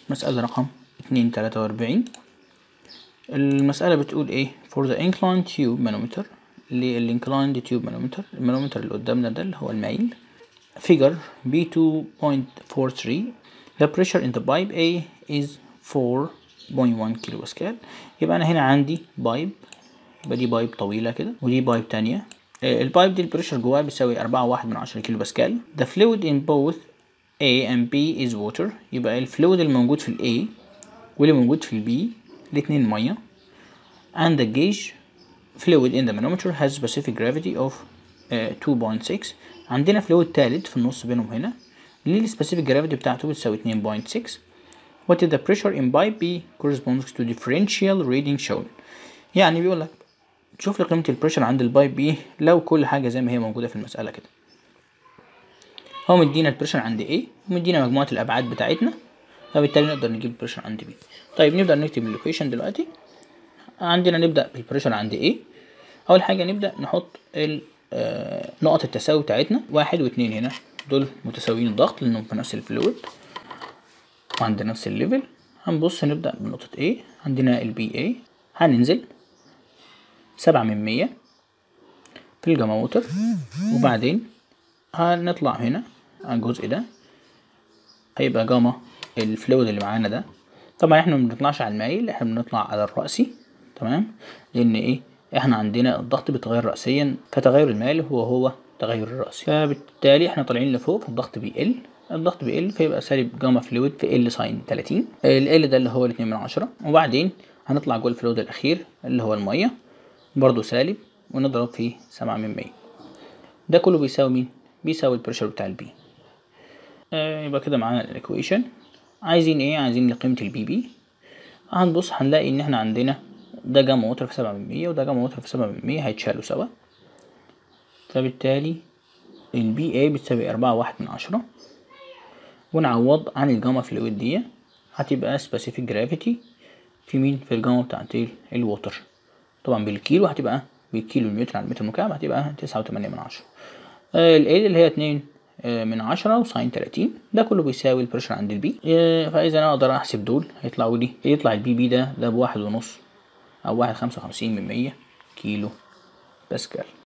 مسألة رقم اتنين تلاتة وأربعين المسألة بتقول ايه for the inclined tube manometer للinclined tube manometer المانومتر اللي قدامنا ده اللي هو المايل figure B2.43 the pressure in the pipe A is 4.1 كيلو باسكال يبقى أنا هنا عندي بايب يبقى دي بايب طويلة كده ودي بايب تانية آه، البايب دي البريشر جواها بيساوي أربعة واحد من عشرة كيلو باسكال the fluid in both A and B is water يبقى الفلويد الموجود في ال A واللي موجود في ال B الاتنين مية and the gauge fluid in the manometer has specific gravity of uh, 2.6 عندنا فلويد تالت في النص بينهم هنا اللي السبيسيفيك جرافيتي بتاعته بتساوي 2.6 what is the pressure in pipe B corresponds to differential reading shown يعني بيقول لك شوف لي قيمة البريشر عند البايب بي لو كل حاجة زي ما هي موجودة في المسألة كده هو مدينا البريشر عند A ومدينا مجموعة الأبعاد بتاعتنا فبالتالي نقدر نجيب البريشر عند B طيب نبدأ نكتب اللوكيشن دلوقتي عندنا نبدأ بالبريشر عند A أول حاجة نبدأ نحط ال آه، نقط التساوي بتاعتنا واحد واتنين هنا دول متساويين الضغط لأنهم في نفس الفلويد وعند نفس الليفل هنبص نبدأ بنقطة A عندنا ال BA هننزل سبعة من مية في الجاموتر وبعدين هنطلع هنا على الجزء ده هيبقى جاما الفلويد اللي معانا ده طبعا احنا مبنطلعش على المايل احنا بنطلع على الرأسي تمام لأن ايه احنا عندنا الضغط بيتغير رأسيا فتغير المايل هو هو تغير الرأسي فبالتالي احنا طالعين لفوق فالضغط بيقل الضغط بيقل فيبقى سالب جاما فلويد في ال ساين 30 ال ده اللي هو الاتنين من عشرة وبعدين هنطلع جوه الفلويد الأخير اللي هو المية برضو سالب ونضرب فيه سبعة من مية ده كله بيساوي مين؟ بيساوي البريشر بتاع البي آه يبقى كده معانا الايكويشن عايزين ايه عايزين قيمة البي بي هنبص هنلاقي ان احنا عندنا ده جاما وتر في سبعة من مية وده جاما وتر في سبعة من مية هيتشالوا سوا فبالتالي البي اي بتساوي أربعة واحد من عشرة ونعوض عن الجاما فلويد دي هتبقى specific gravity في مين في الجاما بتاعت ال- الوتر طبعا بالكيلو هتبقى بالكيلو المتر على المتر المكعب هتبقى تسعة وتمانية من عشرة ال A اللي هي اتنين آه، من عشرة وساين تلاتين ده كله بيساوي البريشر عند البي آه، فإذا أنا أقدر أحسب دول هيطلعوا لي يطلع البي بي ده ده بواحد ونص أو واحد خمسة وخمسين من مية كيلو باسكال